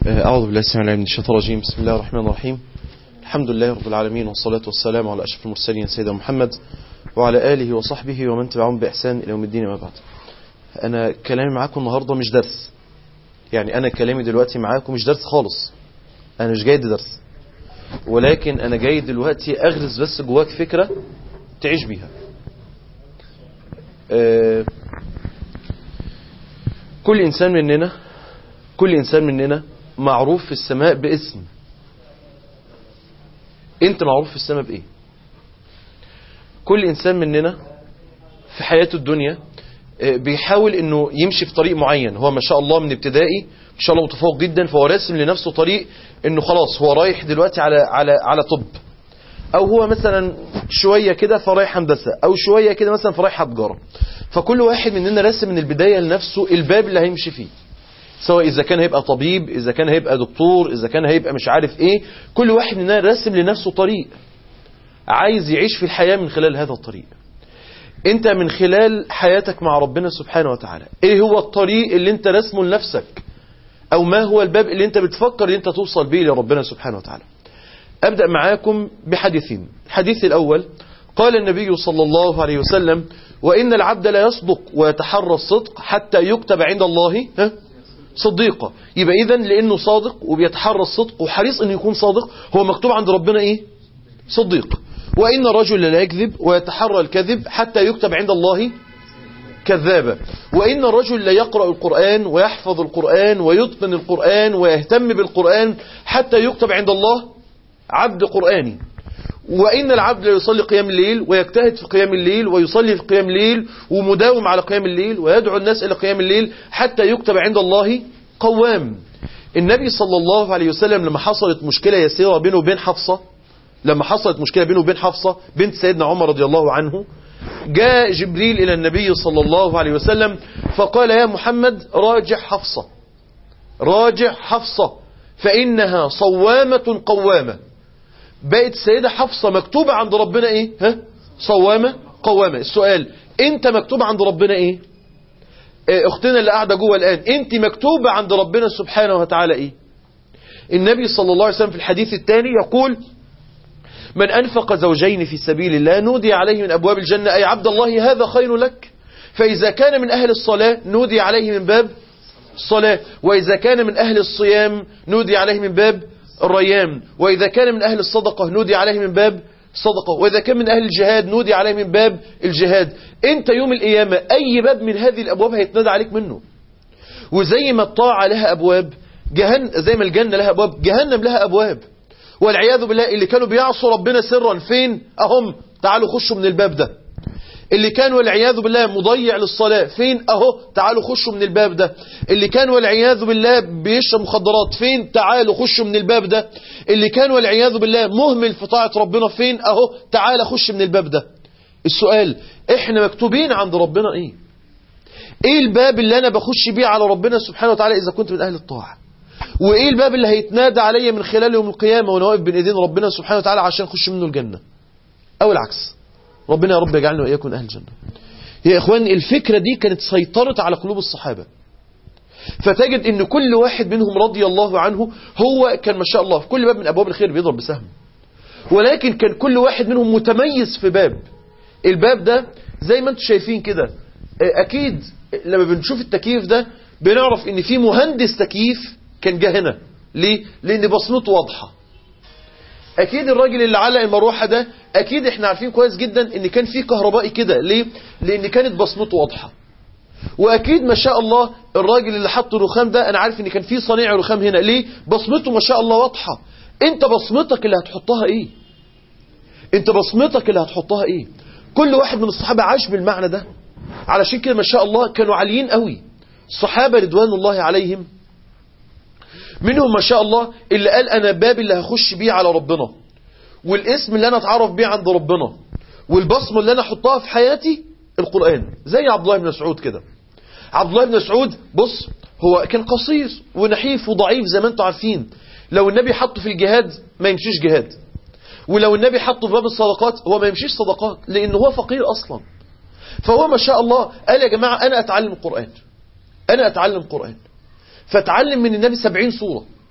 أعوذ بالله السميع العليم من الشيطان الرجيم بسم الله الرحمن الرحيم الحمد لله رب العالمين والصلاة والسلام على أشرف المرسلين سيدنا محمد وعلى آله وصحبه ومن تبعهم بإحسان إلى يوم الدين ما بعد أنا كلامي معاكم النهاردة مش درس يعني أنا كلامي دلوقتي معاكم مش درس خالص أنا مش جاي درس ولكن أنا جاي دلوقتي أغرس بس جواك فكرة تعيش بيها أه كل إنسان مننا كل إنسان مننا معروف في السماء باسم انت معروف في السماء بايه كل انسان مننا في حياته الدنيا بيحاول انه يمشي في طريق معين هو ما شاء الله من ابتدائي ما شاء الله متفوق جدا فهو راسم لنفسه طريق انه خلاص هو رايح دلوقتي على على على طب او هو مثلا شويه كده فرايح هندسه او شويه كده مثلا فرايح تجاره فكل واحد مننا راسم من البدايه لنفسه الباب اللي هيمشي فيه سواء إذا كان هيبقى طبيب إذا كان هيبقى دكتور إذا كان هيبقى مش عارف إيه كل واحد مننا راسم لنفسه طريق عايز يعيش في الحياة من خلال هذا الطريق أنت من خلال حياتك مع ربنا سبحانه وتعالى إيه هو الطريق اللي أنت رسمه لنفسك أو ما هو الباب اللي أنت بتفكر اللي أنت توصل به لربنا سبحانه وتعالى أبدأ معاكم بحديثين الحديث الأول قال النبي صلى الله عليه وسلم وإن العبد لا يصدق ويتحرى الصدق حتى يكتب عند الله ها صديقة يبقى إذن لأنه صادق وبيتحرى الصدق وحريص أنه يكون صادق هو مكتوب عند ربنا إيه صديق وإن الرجل لا يكذب ويتحرى الكذب حتى يكتب عند الله كذابا وإن الرجل لا يقرأ القرآن ويحفظ القرآن ويتقن القرآن ويهتم بالقرآن حتى يكتب عند الله عبد قرآني وإن العبد لا يصلي قيام الليل ويجتهد في قيام الليل ويصلي في قيام الليل ومداوم على قيام الليل ويدعو الناس إلى قيام الليل حتى يكتب عند الله قوام النبي صلى الله عليه وسلم لما حصلت مشكلة يسيرة بينه وبين حفصة لما حصلت مشكلة بينه وبين حفصة بنت سيدنا عمر رضي الله عنه جاء جبريل إلى النبي صلى الله عليه وسلم فقال يا محمد راجع حفصة راجع حفصة فإنها صوامة قوامة بقت السيدة حفصة مكتوبة عند ربنا ايه ها صوامة قوامة السؤال انت مكتوب عند ربنا ايه اه اختنا اللي قاعدة جوه الان انت مكتوبة عند ربنا سبحانه وتعالى ايه النبي صلى الله عليه وسلم في الحديث الثاني يقول من أنفق زوجين في سبيل الله نودي عليه من أبواب الجنة أي عبد الله هذا خير لك فإذا كان من أهل الصلاة نودي عليه من باب الصلاة وإذا كان من أهل الصيام نودي عليه من باب الريان وإذا كان من أهل الصدقة نودي عليه من باب الصدقة وإذا كان من أهل الجهاد نودي عليه من باب الجهاد أنت يوم القيامة أي باب من هذه الأبواب هيتنادى عليك منه وزي ما الطاعة لها أبواب جهن زي ما الجنة لها أبواب جهنم لها أبواب والعياذ بالله اللي كانوا بيعصوا ربنا سرا فين أهم تعالوا خشوا من الباب ده اللي كان والعياذ بالله مضيع للصلاة فين اهو تعالوا خشوا من الباب ده اللي كان والعياذ بالله بيشرب مخدرات فين تعالوا خشوا من الباب ده اللي كان والعياذ بالله مهمل في طاعة ربنا فين اهو تعال خش من الباب ده السؤال احنا مكتوبين عند ربنا ايه ايه الباب اللي انا بخش بيه على ربنا سبحانه وتعالى اذا كنت من اهل الطاعة وايه الباب اللي هيتنادى عليا من خلال يوم القيامة وانا واقف بين ايدين ربنا سبحانه وتعالى عشان اخش منه الجنة او العكس ربنا يا رب يجعلنا وإياكم أهل الجنة يا إخوان الفكرة دي كانت سيطرت على قلوب الصحابة فتجد ان كل واحد منهم رضي الله عنه هو كان ما شاء الله في كل باب من أبواب الخير بيضرب بسهم ولكن كان كل واحد منهم متميز في باب الباب ده زي ما انتم شايفين كده أكيد لما بنشوف التكييف ده بنعرف ان في مهندس تكييف كان جه هنا ليه؟ لأن بصمته واضحة اكيد الراجل اللي علق المروحه ده اكيد احنا عارفين كويس جدا ان كان في كهربائي كده ليه لان كانت بصمته واضحه واكيد ما شاء الله الراجل اللي حط الرخام ده انا عارف ان كان في صنيع رخام هنا ليه بصمته ما شاء الله واضحه انت بصمتك اللي هتحطها ايه انت بصمتك اللي هتحطها ايه كل واحد من الصحابه عاش بالمعنى ده علشان كده ما شاء الله كانوا عاليين قوي الصحابه رضوان الله عليهم منهم ما شاء الله اللي قال أنا باب اللي هخش بيه على ربنا والاسم اللي أنا اتعرف بيه عند ربنا والبصمة اللي أنا أحطها في حياتي القرآن زي عبد الله بن مسعود كده عبد الله بن مسعود بص هو كان قصير ونحيف وضعيف زي ما انتم عارفين لو النبي حطه في الجهاد ما يمشيش جهاد ولو النبي حطه في باب الصدقات هو ما يمشيش صدقات لأنه هو فقير أصلا فهو ما شاء الله قال يا جماعة أنا أتعلم القرآن أنا أتعلم القرآن فتعلم من النبي سبعين صورة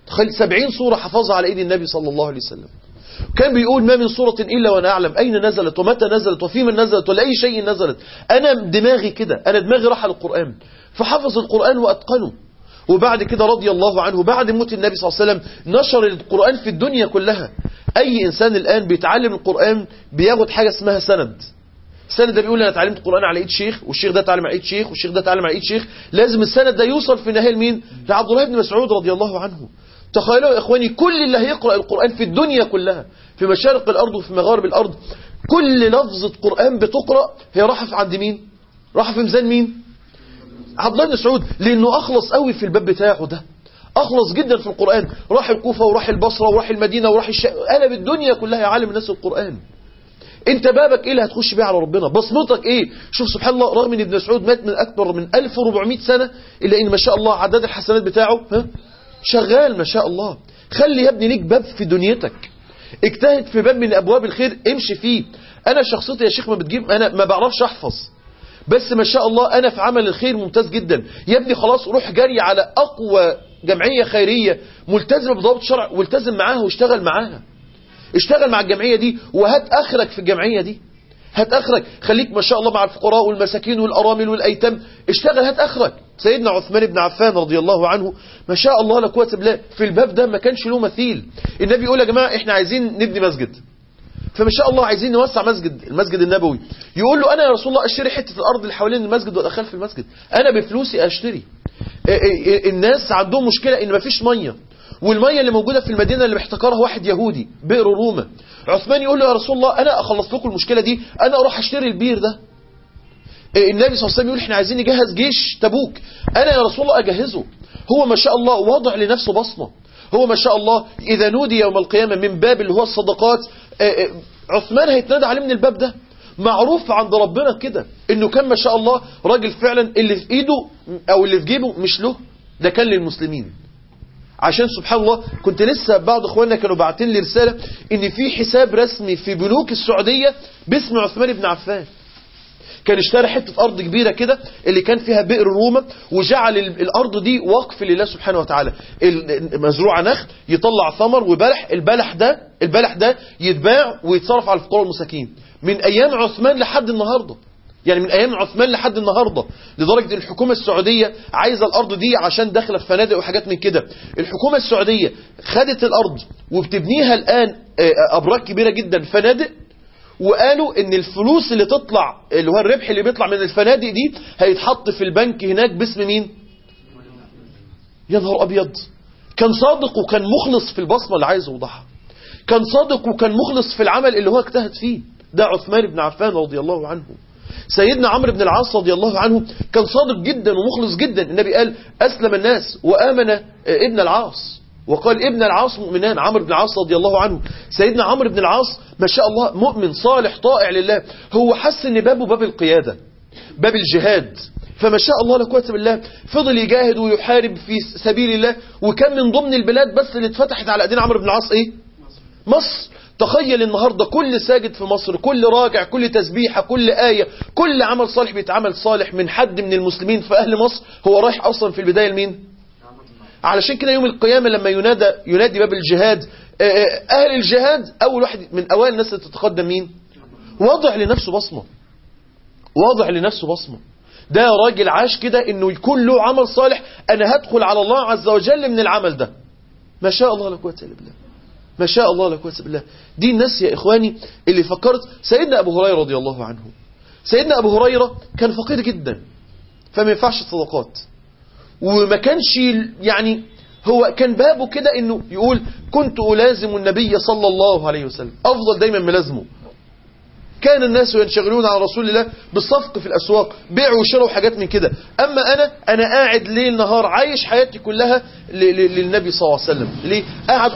تخيل سبعين سورة حفظها على ايدي النبي صلى الله عليه وسلم كان بيقول ما من سورة إلا وأنا أعلم أين نزلت ومتى نزلت وفي من نزلت ولا أي شيء نزلت أنا دماغي كده أنا دماغي راح القرآن فحفظ القرآن وأتقنه وبعد كده رضي الله عنه بعد موت النبي صلى الله عليه وسلم نشر القرآن في الدنيا كلها أي إنسان الآن بيتعلم القرآن بياخد حاجة اسمها سند السند ده بيقول انا اتعلمت القرآن على ايد شيخ والشيخ ده اتعلم على ايد شيخ والشيخ ده اتعلم على ايد شيخ لازم السند ده يوصل في النهايه لمين لعبد الله بن مسعود رضي الله عنه تخيلوا يا اخواني كل اللي هيقرأ القرآن في الدنيا كلها في مشارق الارض وفي مغارب الارض كل لفظة قرآن بتقرأ هي راحة في عند مين راحة في ميزان مين عبد الله بن مسعود لانه اخلص قوي في الباب بتاعه ده اخلص جدا في القرآن راح الكوفة وراح البصرة وراح المدينة وراح الشام قلب الدنيا كلها يعلم الناس القرآن انت بابك ايه اللي هتخش بيه على ربنا بصمتك ايه شوف سبحان الله رغم ان ابن مسعود مات من اكبر من 1400 سنة الا ان ما شاء الله عدد الحسنات بتاعه ها شغال ما شاء الله خلي يا ابني ليك باب في دنيتك اجتهد في باب من ابواب الخير امشي فيه انا شخصيتي يا شيخ ما بتجيب انا ما بعرفش احفظ بس ما شاء الله انا في عمل الخير ممتاز جدا يا ابني خلاص روح جري على اقوى جمعية خيرية ملتزمة بضوابط الشرع والتزم معاها واشتغل معاها اشتغل مع الجمعية دي وهات اخرك في الجمعية دي هات اخرك خليك ما شاء الله مع الفقراء والمساكين والارامل والايتام اشتغل هات اخرك سيدنا عثمان بن عفان رضي الله عنه ما شاء الله لا قوه بالله في الباب ده ما كانش له مثيل النبي يقول يا جماعه احنا عايزين نبني مسجد فما شاء الله عايزين نوسع مسجد المسجد النبوي يقول له انا يا رسول الله اشتري حته الارض اللي حوالين المسجد وادخل في المسجد انا بفلوسي اشتري الناس عندهم مشكله ان مفيش ميه والميه اللي موجوده في المدينه اللي محتكرها واحد يهودي بئر روما عثمان يقول له يا رسول الله انا اخلص لكم المشكله دي انا اروح اشتري البير ده النبي صلى الله عليه وسلم يقول احنا عايزين نجهز جيش تبوك انا يا رسول الله اجهزه هو ما شاء الله وضع لنفسه بصمه هو ما شاء الله اذا نودي يوم القيامه من باب اللي هو الصدقات عثمان هيتنادى عليه من الباب ده معروف عند ربنا كده انه كان ما شاء الله راجل فعلا اللي في ايده او اللي في جيبه مش له ده كان للمسلمين عشان سبحان الله كنت لسه بعض اخواننا كانوا باعتين لي رساله ان في حساب رسمي في بنوك السعوديه باسم عثمان بن عفان كان اشترى حته ارض كبيره كده اللي كان فيها بئر روما وجعل الارض دي وقف لله سبحانه وتعالى مزروعه نخل يطلع ثمر وبلح البلح ده البلح ده يتباع ويتصرف على الفقراء والمساكين من ايام عثمان لحد النهارده يعني من ايام عثمان لحد النهارده لدرجه ان الحكومه السعوديه عايزه الارض دي عشان داخله في فنادق وحاجات من كده الحكومه السعوديه خدت الارض وبتبنيها الان ابراج كبيره جدا فنادق وقالوا ان الفلوس اللي تطلع اللي هو الربح اللي بيطلع من الفنادق دي هيتحط في البنك هناك باسم مين يا نهار ابيض كان صادق وكان مخلص في البصمه اللي عايز يوضحها كان صادق وكان مخلص في العمل اللي هو اجتهد فيه ده عثمان بن عفان رضي الله عنه سيدنا عمرو بن العاص رضي الله عنه كان صادق جدا ومخلص جدا النبي قال أسلم الناس وآمن ابن العاص وقال ابن العاص مؤمنان عمرو بن العاص رضي الله عنه سيدنا عمرو بن العاص ما شاء الله مؤمن صالح طائع لله هو حس ان بابه باب القيادة باب الجهاد فما شاء الله لا قوه بالله فضل يجاهد ويحارب في سبيل الله وكان من ضمن البلاد بس اللي اتفتحت على ايدين عمرو بن العاص ايه مصر تخيل النهاردة كل ساجد في مصر كل راجع كل تسبيحة كل آية كل عمل صالح بيتعمل صالح من حد من المسلمين في أهل مصر هو رايح أصلا في البداية لمين علشان كده يوم القيامة لما ينادى ينادي باب الجهاد أهل الجهاد أول واحد من أوائل الناس اللي تتقدم مين وضع لنفسه بصمة وضع لنفسه بصمة ده راجل عاش كده انه يكون له عمل صالح انا هدخل على الله عز وجل من العمل ده ما شاء الله لا قوه الا بالله ما شاء الله لا قوه الا بالله دي الناس يا اخواني اللي فكرت سيدنا ابو هريره رضي الله عنه سيدنا ابو هريره كان فقير جدا فما ينفعش الصدقات وما كانش يعني هو كان بابه كده انه يقول كنت ألازم النبي صلى الله عليه وسلم افضل دايما ملازمه كان الناس ينشغلون على رسول الله بالصفق في الأسواق بيع وشراء وحاجات من كده أما أنا أنا قاعد ليل نهار عايش حياتي كلها للنبي صلى الله عليه وسلم ليه قاعد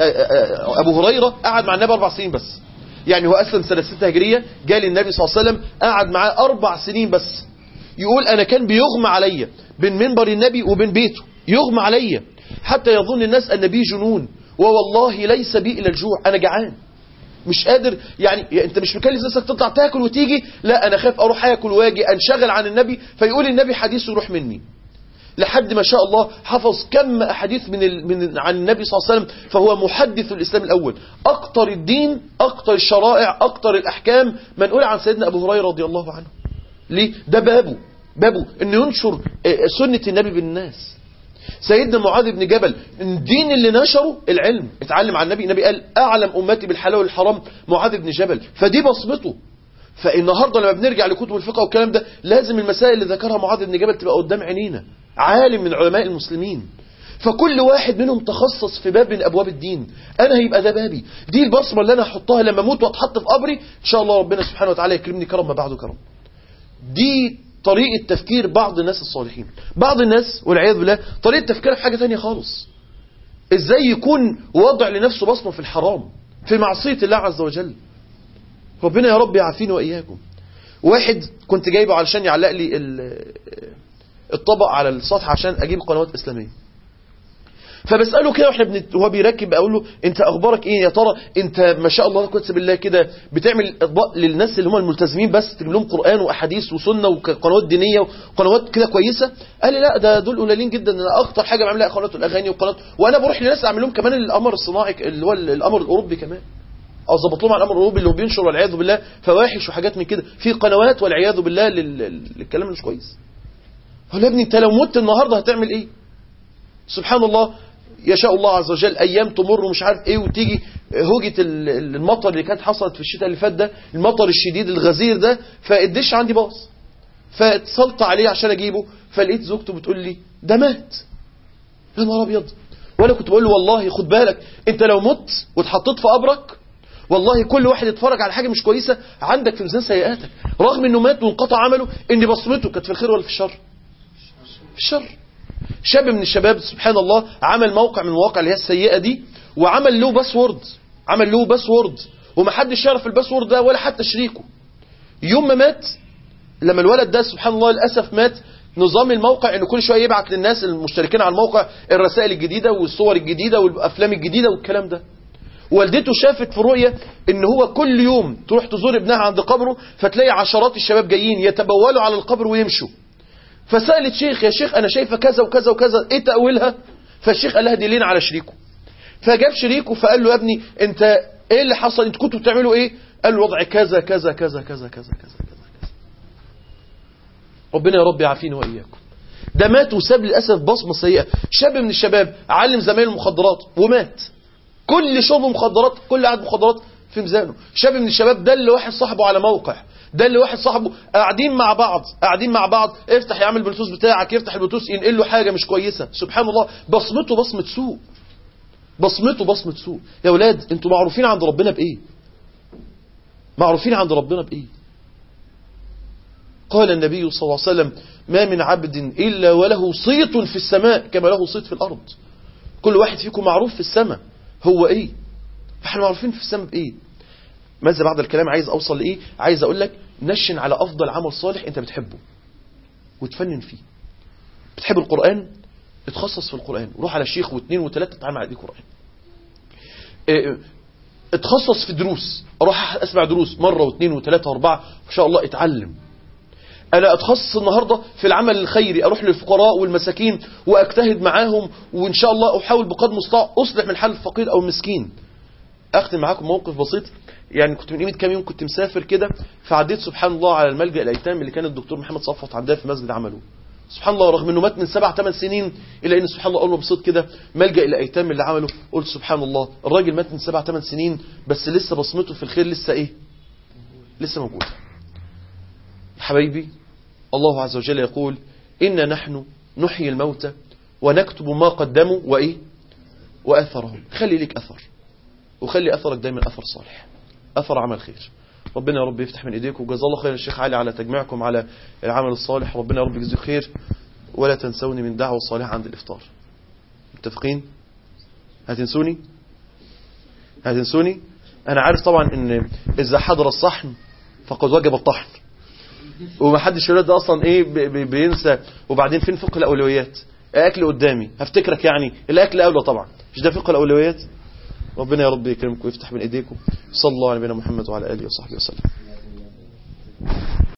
أبو هريرة قعد مع النبي أربع سنين بس يعني هو أسلم سنة 6 هجرية جاء للنبي صلى الله عليه وسلم قعد معاه أربع سنين بس يقول أنا كان بيغمى عليا بين منبر النبي وبين بيته يغمى عليا حتى يظن الناس أن بي جنون ووالله ليس بي إلا الجوع أنا جعان مش قادر يعني انت مش مكلف نفسك تطلع تاكل وتيجي لا انا خايف اروح اكل واجي انشغل عن النبي فيقول النبي حديث يروح مني لحد ما شاء الله حفظ كم أحاديث من, ال... من عن النبي صلى الله عليه وسلم فهو محدث الإسلام الأول أكتر الدين أكتر الشرائع أكتر الأحكام منقول عن سيدنا أبو هريرة رضي الله عنه ليه؟ ده بابه بابه أنه ينشر سنة النبي بالناس سيدنا معاذ بن جبل الدين اللي نشره العلم اتعلم عن النبي النبي قال أعلم أمتي بالحلال والحرام معاذ بن جبل فدي بصمته فالنهاردة لما بنرجع لكتب الفقه والكلام ده لازم المسائل اللي ذكرها معاذ بن جبل تبقى قدام عينينا عالم من علماء المسلمين فكل واحد منهم تخصص في باب من ابواب الدين انا هيبقى ده بابي دي البصمه اللي انا هحطها لما اموت واتحط في قبري ان شاء الله ربنا سبحانه وتعالى يكرمني كرم ما بعده كرم دي طريقه تفكير بعض الناس الصالحين بعض الناس والعياذ بالله طريقه تفكيرها في حاجه تانية خالص ازاي يكون وضع لنفسه بصمه في الحرام في معصيه الله عز وجل ربنا يا رب يعافينا واياكم واحد كنت جايبه علشان يعلق لي الطبق على السطح عشان اجيب قنوات اسلاميه فبساله كده واحنا بنت... وهو بيركب اقول له انت اخبارك ايه يا ترى انت ما شاء الله قدس بالله كده بتعمل اطباق للناس اللي هم الملتزمين بس تجيب لهم قران واحاديث وسنه وقنوات دينيه وقنوات كده كويسه قال لي لا ده دول قليلين جدا انا اكتر حاجه بعملها قنوات الاغاني وقنوات وانا بروح لناس اعمل لهم كمان القمر الصناعي اللي هو القمر الاوروبي كمان او ظبط لهم على الامر الاوروبي اللي هو بينشر والعياذ بالله فواحش وحاجات من كده في قنوات والعياذ بالله لل... للكلام اللي مش كويس هو يا ابني انت لو مت النهارده هتعمل ايه سبحان الله يشاء الله عز وجل ايام تمر ومش عارف ايه وتيجي هوجة المطر اللي كانت حصلت في الشتاء اللي فات ده المطر الشديد الغزير ده فالدش عندي باظ فاتصلت عليه عشان اجيبه فلقيت زوجته بتقول لي ده مات يا نهار ابيض وانا كنت بقول له والله خد بالك انت لو مت واتحطيت في قبرك والله كل واحد يتفرج على حاجه مش كويسه عندك في ميزان سيئاتك رغم انه مات وانقطع عمله ان بصمته كانت في الخير ولا في الشر في الشر شاب من الشباب سبحان الله عمل موقع من المواقع اللي هي السيئه دي وعمل له باسورد عمل له باسورد ومحدش يعرف الباسورد ده ولا حتى شريكه يوم ما مات لما الولد ده سبحان الله للاسف مات نظام الموقع انه كل شويه يبعت للناس المشتركين على الموقع الرسائل الجديده والصور الجديده والافلام الجديده والكلام ده والدته شافت في رؤية ان هو كل يوم تروح تزور ابنها عند قبره فتلاقي عشرات الشباب جايين يتبولوا على القبر ويمشوا فسألت شيخ يا شيخ انا شايفة كذا وكذا وكذا ايه تأويلها فالشيخ قال لها دي لين على شريكه فجاب شريكه فقال له يا ابني انت ايه اللي حصل انت كنتوا بتعملوا ايه قال له وضع كذا كذا كذا كذا كذا كذا كذا ربنا يا رب يعافينا واياكم ده مات وساب للاسف بصمه سيئه شاب من الشباب علم زمايله المخدرات ومات كل شرب مخدرات كل قعد مخدرات في ميزانه شاب من الشباب ده اللي واحد صاحبه على موقع ده اللي واحد صاحبه قاعدين مع بعض قاعدين مع بعض افتح يعمل البلوتوث بتاعك يفتح البلوتوث ينقل له حاجه مش كويسه سبحان الله بصمته بصمه سوء بصمته بصمه سوء يا اولاد انتوا معروفين عند ربنا بايه معروفين عند ربنا بايه قال النبي صلى الله عليه وسلم ما من عبد الا وله صيت في السماء كما له صيت في الارض كل واحد فيكم معروف في السماء هو ايه فاحنا معروفين في السماء بايه ماذا بعد الكلام عايز اوصل لايه عايز اقول لك نشن على افضل عمل صالح انت بتحبه وتفنن فيه بتحب القران اتخصص في القران روح على شيخ واثنين وثلاثه اتعامل على قران اه اتخصص في دروس اروح اسمع دروس مره واثنين وثلاثه واربعه ان شاء الله اتعلم انا اتخصص النهارده في العمل الخيري اروح للفقراء والمساكين واجتهد معاهم وان شاء الله احاول بقدر المستطاع اصلح من حال الفقير او المسكين اختم معاكم موقف بسيط يعني كنت من قيمه كام يوم كنت مسافر كده فعديت سبحان الله على الملجا الايتام اللي كان الدكتور محمد صفوت عندها في مسجد عمله سبحان الله رغم انه مات من سبع ثمان سنين الا ان سبحان الله اقول له بصوت كده ملجا الايتام اللي عمله قلت سبحان الله الراجل مات من سبع ثمان سنين بس لسه بصمته في الخير لسه ايه لسه موجوده حبايبي الله عز وجل يقول إنا نحن نحيي الموتى ونكتب ما قدموا وإيه وأثرهم خلي لك أثر وخلي أثرك دايما أثر صالح أثر عمل خير ربنا يا رب يفتح من إيديكم وجزا الله خير الشيخ علي على تجميعكم على العمل الصالح ربنا يا رب يجزيك خير ولا تنسوني من دعوة صالحة عند الإفطار متفقين هتنسوني هتنسوني أنا عارف طبعا إن إذا حضر الصحن فقد وجب الطحن ومحدش يقول ده اصلا ايه بينسى وبعدين فين فقه الاولويات اكل قدامي هفتكرك يعني الاكل اولى طبعا مش ده فقه الاولويات ربنا يا رب يكرمكم ويفتح من ايديكم صلى الله على نبينا محمد وعلى اله وصحبه وسلم